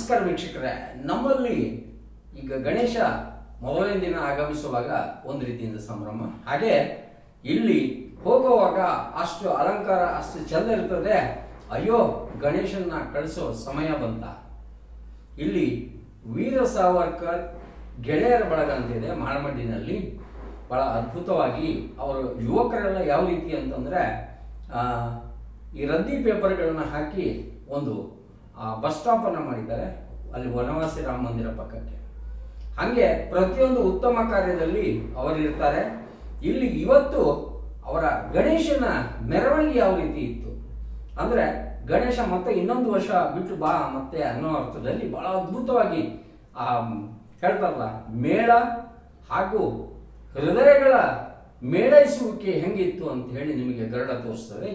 ನಮಸ್ಕಾರ ವೀಕ್ಷಕರೇ ನಮ್ಮಲ್ಲಿ ಈಗ ಗಣೇಶ ಮೊದಲನೇ ದಿನ ಆಗಮಿಸುವಾಗ ಒಂದು ರೀತಿಯಿಂದ ಸಂಭ್ರಮ ಹಾಗೆ ಇಲ್ಲಿ ಹೋಗುವಾಗ ಅಷ್ಟು ಅಲಂಕಾರ ಅಷ್ಟು ಚಂದ ಇರ್ತದೆ ಅಯ್ಯೋ ಗಣೇಶನ್ನ ಕಳಿಸೋ ಸಮಯ ಬಂತ ಇಲ್ಲಿ ವೀರ ಸಾವರ್ಕರ್ ಗೆಳೆಯರ ಬಳಗ ಅಂತಿದೆ ಮಾಳಮಡ್ಡಿನಲ್ಲಿ ಬಹಳ ಅದ್ಭುತವಾಗಿ ಅವರು ಯುವಕರೆಲ್ಲ ಯಾವ ರೀತಿ ಅಂತಂದ್ರೆ ಆ, ಈ ರದ್ದಿ ಪೇಪರ್ಗಳನ್ನ ಹಾಕಿ ಒಂದು ಬಸ್ ಸ್ಟಾಪ್ ಅನ್ನ ಮಾಡಿದ್ದಾರೆ ಅಲ್ಲಿ ವನವಾಸಿ ರಾಮ ಮಂದಿರ ಪಕ್ಕಕ್ಕೆ ಹಾಗೆ ಪ್ರತಿಯೊಂದು ಉತ್ತಮ ಕಾರ್ಯದಲ್ಲಿ ಅವರಿರ್ತಾರೆ ಇಲ್ಲಿ ಇವತ್ತು ಅವರ ಗಣೇಶನ ಮೆರವಣಿಗೆ ಯಾವ ರೀತಿ ಇತ್ತು ಅಂದ್ರೆ ಗಣೇಶ ಮತ್ತೆ ಇನ್ನೊಂದು ವರ್ಷ ಬಿಟ್ಟು ಬಾ ಮತ್ತೆ ಅನ್ನೋ ಅರ್ಥದಲ್ಲಿ ಬಹಳ ಅದ್ಭುತವಾಗಿ ಆ ಹೇಳ್ತಾರಲ್ಲ ಮೇಳ ಹಾಗೂ ಹೃದಯಗಳ ಮೇಳೈಸುವಿಕೆ ಹೆಂಗಿತ್ತು ಅಂತ ಹೇಳಿ ನಿಮಗೆ ಗರಡ ತೋರಿಸ್ತದೆ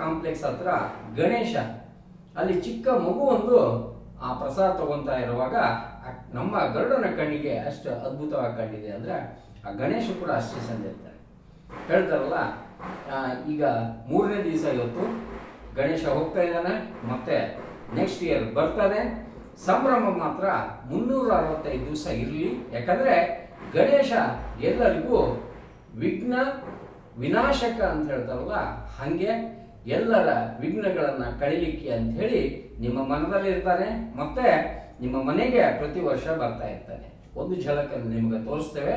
ಕಾಂಪ್ಲೆಕ್ಸ್ ಹತ್ರ ಗಣೇಶ ಅಲ್ಲಿ ಚಿಕ್ಕ ಮಗು ಒಂದು ಆ ಪ್ರಸಾದ ತಗೊಂತಾ ಇರುವಾಗ ಆ ನಮ್ಮ ಗರುಡನ ಕಣ್ಣಿಗೆ ಅಷ್ಟು ಅದ್ಭುತವಾಗಿ ಕಂಡಿದೆ ಅಂದ್ರೆ ಆ ಗಣೇಶ ಕೂಡ ಅಷ್ಟೇ ಚಂದ ಇರ್ತಾರೆ ಹೇಳ್ತಾರಲ್ಲ ಆ, ಈಗ ಮೂರನೇ ದಿವಸ ಇವತ್ತು ಗಣೇಶ ಹೋಗ್ತಾ ಇದ್ದಾನೆ ಮತ್ತೆ ನೆಕ್ಸ್ಟ್ ಇಯರ್ ಬರ್ತಾನೆ ಸಂಭ್ರಮ ಮಾತ್ರ ಮುನ್ನೂರ ಅರವತ್ತೈದು ದಿವಸ ಇರಲಿ ಯಾಕಂದ್ರೆ ಗಣೇಶ ಎಲ್ಲರಿಗೂ ವಿಘ್ನ ವಿನಾಶಕ ಅಂತ ಹೇಳ್ತಾರಲ್ಲ ಹಂಗೆ ಎಲ್ಲರ ವಿಘ್ನಗಳನ್ನ ಕಳಿಲಿಕ್ಕೆ ಅಂತ ಹೇಳಿ ನಿಮ್ಮ ಮನದಲ್ಲಿ ಇರ್ತಾನೆ ಮತ್ತೆ ನಿಮ್ಮ ಮನೆಗೆ ಪ್ರತಿ ವರ್ಷ ಬರ್ತಾ ಇರ್ತಾನೆ ಒಂದು ಝಲಕನ್ನು ನಿಮಗೆ ತೋರಿಸ್ತೇವೆ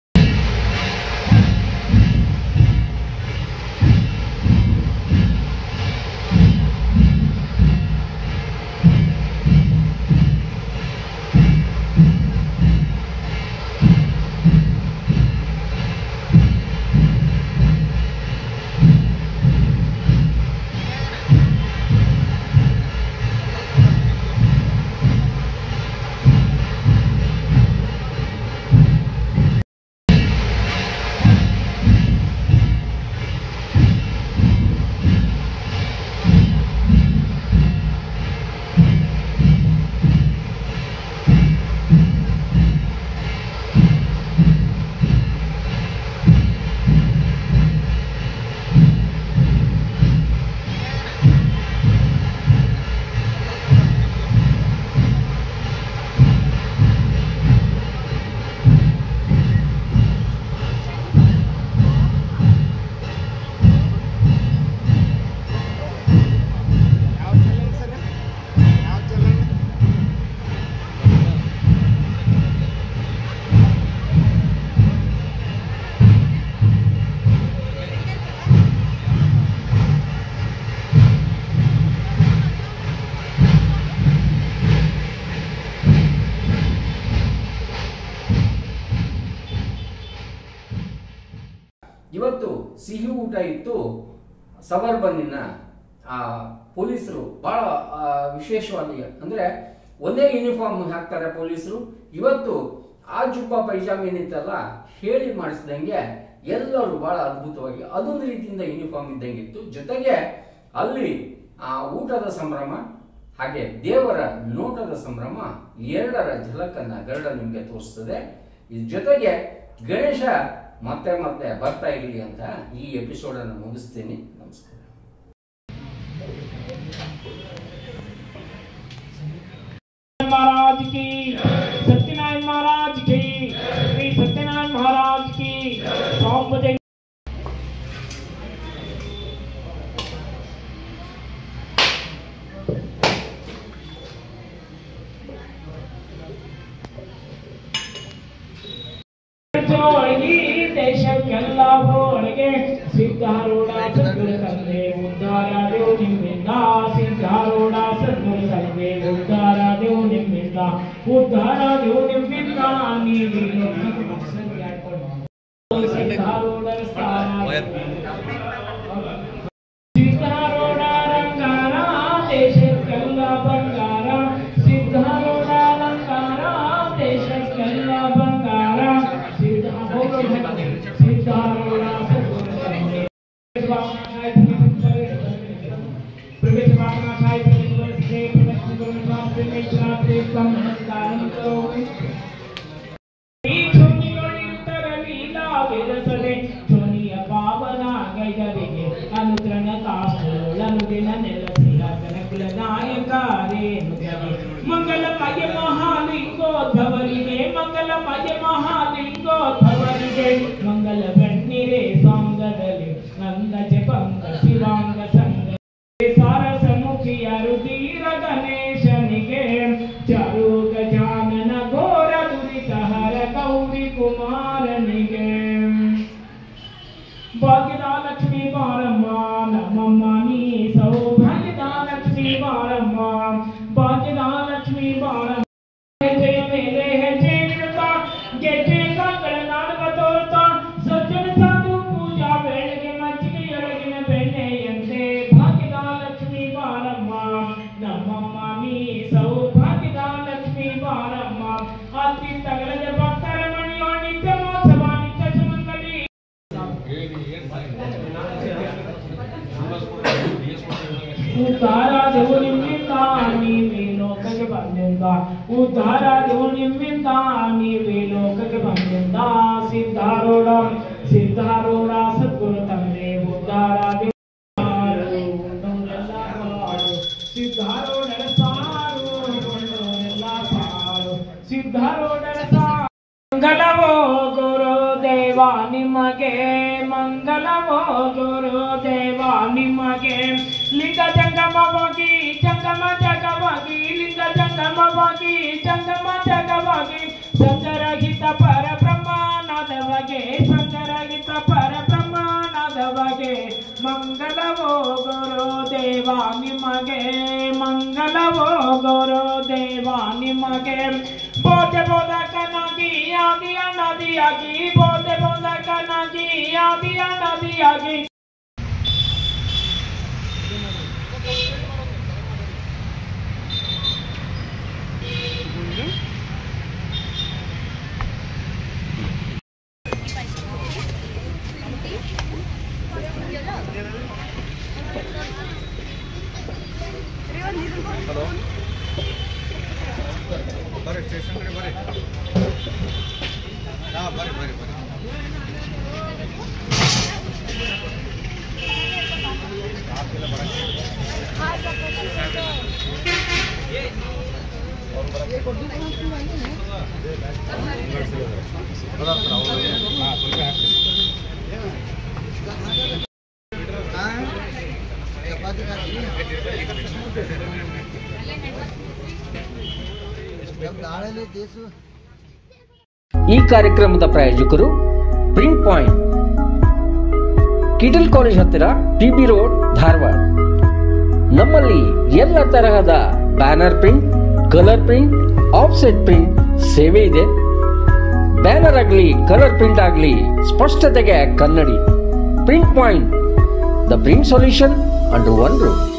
ಯಾವ ಚಲನ್ ಸರ್ ಯಾವ ಚಲನ್ ಇವತ್ತು ಸಿಹಿ ಊಟ ಇತ್ತು ಸಬರ್ಬನ್ನಿನ ಆ ಪೊಲೀಸರು ಬಹಳ ಆ, ವಿಶೇಷವಾಗಿ ಅಂದ್ರೆ ಒಂದೇ ಯೂನಿಫಾರ್ಮ್ ಹಾಕ್ತಾರೆ ಪೊಲೀಸರು ಇವತ್ತು ಆ ಜುಬ್ಬ ಪೈಜಾಮ ಏನಿತ್ತಲ್ಲ ಹೇಳಿ ಮಾಡಿಸಿದಂಗೆ ಎಲ್ಲರೂ ಬಹಳ ಅದ್ಭುತವಾಗಿ ಅದೊಂದು ರೀತಿಯಿಂದ ಯೂನಿಫಾರ್ಮ್ ಇದ್ದಂಗಿತ್ತು ಜೊತೆಗೆ ಅಲ್ಲಿ ಆ ಊಟದ ಸಂಭ್ರಮ ಹಾಗೆ ದೇವರ ನೋಟದ ಸಂಭ್ರಮ ಎರಡರ ಝಲಕನ್ನ ಗರುಡ ನಿಮಗೆ ತೋರಿಸ್ತದೆ ಇದ್ರ ಜೊತೆಗೆ ಗಣೇಶ ಮತ್ತೆ ಮತ್ತೆ ಬರ್ತಾ ಇರಲಿ ಅಂತ ಈ ಎಪಿಸೋಡ್ ಅನ್ನು ಮುಗಿಸ್ತೀನಿ ನಮಸ್ಕಾರ महाराज की सत्यनारायण महाराज की श्री सत्यनारायण महाराज की सौंप दे ಜೋಳಿಗೆ ದೇಶಕ್ಕೆಲ್ಲ ಹೋಳಿಗೆ ಸಿದ್ಧಾರೂಢ ಸದ್ಗುರು ತಂದೆ ಉದ್ಧಾರ ದೇವು ನಿಮ್ಮಿಂದ ಸಿದ್ಧಾರೂಢ ಸದ್ಗುರು ತಂದೆ ಉದ್ಧಾರ ದೇವು ನಿಮ್ಮಿಂದ ಉದ್ಧಾರ ದೇವು ನಿಮ್ಮಿಂದ ನೀವಿರೋ ಸಿದ್ಧಾರೂಢ ಸಿದ್ಧಾರೂಢ ರಂಗಾರ ದೇಶಕ್ಕೆಲ್ಲ ಬಂಗಾರ ಸಿದ್ಧಾರೂಢ ರಂಗಾರ ದೇಶಕ್ಕೆಲ್ಲ ಬಂಗಾರ ಸಿದ್ಧಾರೂಢ ಸಿದ್ಧಾರೂಢ ಸದ್ಗುರು ತಂದೆ ಪ್ರವೇಶ ಮಾತನಾಶಾಯ ಪ್ರವೇಶ ಪ್ರವೇಶ ಪ್ರವೇಶ ನಮಸ್ಕಾರಂ ಕರೋಮಿ ಈ ಧ್ವನಿಯೊಳಿತರ ಲೀಲಾ ವಿರಸದೆ ಧ್ವನಿಯ ಪಾವನ ಗೈದರಿಗೆ ಅನುಗ್ರಹ ಕಾಸ್ತುಳನು ದಿನ ನೆಲಸಿ ಆತನ ಕುಲ ನಾಯಕಾರೇನುಗರಿ ಮಂಗಲಮಯ ಮಹಾಲಿಂಗೋದ್ಭವರಿಗೆ ಮಂಗಲಮಯ ಮಹಾಲಿಂಗೋದ್ಭವರಿಗೆ ಮಂಗಲ ಬಣ್ಣಿರೆ ಸಾಂಗದಲ್ಲಿ ನಂದ ಜಪಂಗ ಶಿವಾಂಗ ಸಂಗ ಸಾರಸಮುಖಿಯ ರುಧಿರ ಗಣೇಶನಿಗೆ ಚರು ಗಜಾನನ ಘೋರ ದುರಿತ ಹರ ಗೌರಿ ಕುಮಾರನಿಗೆ ಭಾಗ್ಯದ ಲಕ್ಷ್ಮೀ ಬಾರಮ್ಮ ನಮ್ಮಮ್ಮ ನೀ ಸೌಭಾಗ್ಯದ ಲಕ್ಷ್ಮೀ ಬಾರಮ್ಮ ಭಾಗ್ಯದ ಲಕ್ಷ್ಮೀ ಬಾರಮ್ಮ ಹೆಜ್ಜೆಯ ಮೇಲೆ ಹೆಜ್ಜೆ ಇಡುತ್ತಾ ಗೆಜ್ಜೆ ಕಾಕಳ ನಾಡುವ ತೋರ್ತಾ ಸಜ್ಜನ ಸಾಧು ಪೂಜಾ ವೇಳೆಗೆ ಮಜ್ಜಿಗೆಯೊಳಗಿನ ಬೆಣ್ಣೆಯಂತೆ ಭಾಗ್ಯದ ಲಕ್ಷ್ಮೀ ಬಾರಮ್ಮ ನಮ್ಮಮ್ಮ ನೀ ಸೌಭಾಗ್ಯದ ಲಕ್ಷ್ಮೀ ಬಾರಮ್ಮ ಅತಿ ತಗಲದ ಭಕ್ತರ ಮಣಿಯೋ ನಿತ್ಯ ಮೋತ್ಸವ ನಿತ್ಯ ಸುಮಂಗಲಿ ಉದ್ಧಾರ ದೇವು ನಿಮ್ಮಿಂದ ನೀವೇ ಲೋಕಕ್ಕೆ ಬಂದಿಂದ ಉದ್ಧಾರ ದೇವು ನಿಮ್ಮಿಂದ ನೀವೇ ಲೋಕಕ್ಕೆ ಬಂದಿಂದ ಸಿದ್ಧಾರೂಢ ಸಿದ್ಧಾರೂಢ ಸದ್ಗುರು ತಂದೆ ಉದ್ಧಾರ ದೇವು ಸಿದ್ಧಾರೂಢ ಸಾರು ಎಲ್ಲ ಸಾರು ಸಿದ್ಧಾರೂಢ ಸಾರು ಮಂಗಲವೋ ಗುರುದೇವ ನಿಮಗೆ ಮಂಗಲವೋ ಗುರುದೇವ ನಿಮಗೆ ಲಿಂಗ ಜಂಗಮವಾಗಿ ಜಂಗಮ ಜಗವಾಗಿ ಲಿಂಗ ಜಂಗಮವಾಗಿ ಜಂಗಮ ಜಗವಾಗಿ ಸಂಗರಹಿತ ಪರ ಪ್ರಮಾಣದವಗೆ ಸಂಗರಹಿತ ಪರ ಪ್ರಮಾಣದವಗೆ ಮಂಗಲವೋ ಗುರುದೇವ ನಿಮಗೆ ಮಂಗಲವೋ ಗುರುದೇವ ನಿಮಗೆ ಬೋಧೆ ಬೋಧಕನಾಗಿ ಆದಿ ಅನದಿಯಾಗಿ ಬೋಧೆ ಬೋಧಕನಾಗಿ ಆದಿ ಅನದಿಯಾಗಿ ಬರ್ರಿ ಸ್ಟೇಷನ್ ಕಡೆ ಬರ್ರಿ ಹಾಂ ಬರ್ರಿ ಬರ್ರಿ ಬರ್ರಿ ಈ ಕಾರ್ಯಕ್ರಮದ ಪ್ರಾಯೋಜಕರು ಪ್ರಿಂಟ್ ಪಾಯಿಂಟ್ ಕಿಟಲ್ ಕಾಲೇಜ್ ಹತ್ತಿರ ಟಿಬಿ ರೋಡ್ ಧಾರವಾಡ ನಮ್ಮಲ್ಲಿ ಎಲ್ಲ ತರಹದ banner print colour print offset print ಸೇವೆ ಇದೆ ಬ್ಯಾನರ್ ಆಗಲಿ ಕಲರ್ ಪ್ರಿಂಟ್ ಆಗಲಿ ಸ್ಪಷ್ಟತೆಗೆ ಕನ್ನಡಿ print point the print solution under one room